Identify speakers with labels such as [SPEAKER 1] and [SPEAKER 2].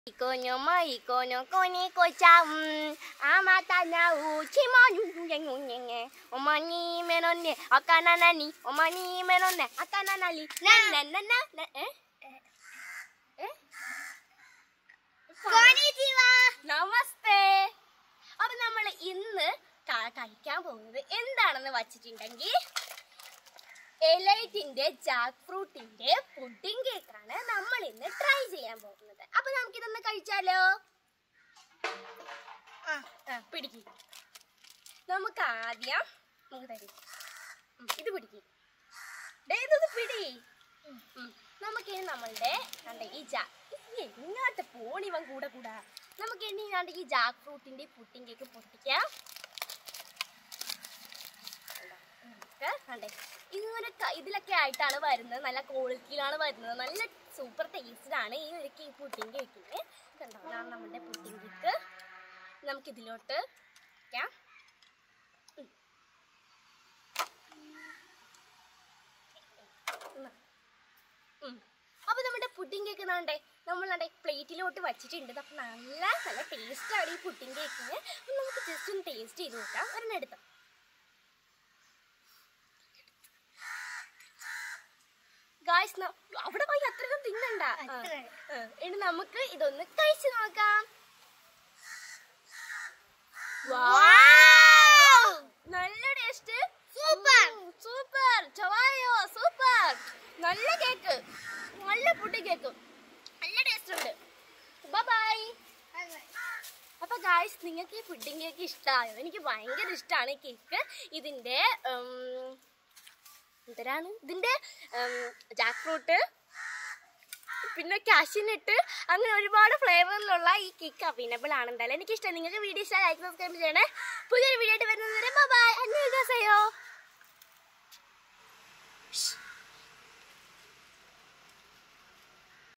[SPEAKER 1] Ikonyo mo, ikonyo koni ko cham. Amata na uchi mo nyunye nyunye. Omani menone akana nani. Omani menone akana nali. Na na na na na. Eh? Eh? നമസ്തേ അപ്പൊ നമ്മൾ ഇന്ന് ക- കഴിക്കാൻ പോകുന്നത് എന്താണെന്ന് വച്ചിട്ടുണ്ടെങ്കിൽ എലൈറ്റിന്റെ Jack ഫ്രൂട്ടിന്റെ pudding കേക്കാണ് നമ്മൾ ഇന്ന് ട്രൈ ചെയ്യാൻ പോകുന്നത് അപ്പൊ നമുക്കിതൊന്ന് കഴിച്ചാലോ ആ ആ പിടിക്ക് നമുക്ക് ആദ്യം നമുക്ക് തരും ഉം, ഇത് പിടിക്ക് ദേ, ഇതൊന്ന് പിടി ഉം. നമുക്കിനി നമ്മളുടെ കണ്ട ഈ ജാ ഈ എങ്ങോട്ട് പോണിവൻ കൂടെ കൂടാ നമുക്ക് ഇനി കണ്ട ഈ ജാക്ക് ഫ്രൂട്ടിന്റെ പുട്ടിംഗ് കേക്ക് പൊട്ടിക്കാം കണ്ടോ? നമുക്ക് കണ്ടേ ഇങ്ങനെ ക- ഇതിലൊക്കെ ആയിട്ടാണ് വരുന്നത് നല്ല ക്വാളിറ്റിയിലാണ് വരുന്നത് നല്ല സൂപ്പർ ടേസ്റ്റിലാണ് ഈ ഒരു ഈ പുട്ടിംഗ് കേക്കിന് കണ്ടോ ഇതാണ് നമ്മുടെ പുട്ടിംഗ് കേക്ക് നമുക്ക് ഇതിലോട്ട് വെക്കാം ഉം. ഉം. ഉം. അപ്പൊ നമ്മുടെ പുഡിംഗ് കേക്ക് നാണ്ടേ നമ്മൾ നാണ്ടേ പ്ലേറ്റിലോട്ട് വച്ചിട്ടുണ്ട് അപ്പൊ നല്ല നല്ല ടേസ്റ്റ് ആണ് ഈ പുഡിംഗ് കേക്കിന് അപ്പൊ നമുക്ക് ജസ്റ്റ് ഒന്ന് ടേസ്റ്റ് ചെയ്ത് നോക്കാം ഒരെണ്ണം എടുത്തോ ഗായ്സ് അവിടെ പോയി അത്രയും തിന്നണ്ട ആ. ആ. ഇനി നമുക്ക് ഇതൊന്ന് കഴിച്ചു നോക്കാം Wow! നല്ല ടേസ്റ്റ് സൂപ്പർ സൂപ്പർ ചവായോ സൂപ്പർ നല്ല കേക്ക് നല്ല പുട്ടി കേക്ക് നല്ല ടേസ്റ്റ് ഉണ്ട് ബൈ അപ്പൊ ഗായ്സ് നിങ്ങൾക്ക് ഈ പുഡിംഗ് കേക്ക് ഇഷ്ടമായോ എനിക്ക് ഭയങ്കര ഇഷ്ടമാണ് ഈ കേക്ക് ഇതിന്റെ ഉം, എന്തരാണ് ഇതിന്റെ ജാക്ക് ഫ്രൂട്ട് പിന്നെ കാഷ്യൂനട്ട് അങ്ങനെ ഒരുപാട് ഫ്ലേവറിലുള്ള ഈ കേക്ക് അവൈലബിൾ ആണ് എന്തായാലും എനിക്ക് ഇഷ്ടം നിങ്ങൾക്ക് വീഡിയോ ഇഷ്ടമായി ലൈക്ക് സബ്സ്ക്രൈബ് ചെയ്യണേ പുതിയൊരു വീഡിയോ ആയിട്ട് വരുന്നത് വരെ ബൈ അന്വേഷിക്കാസയോ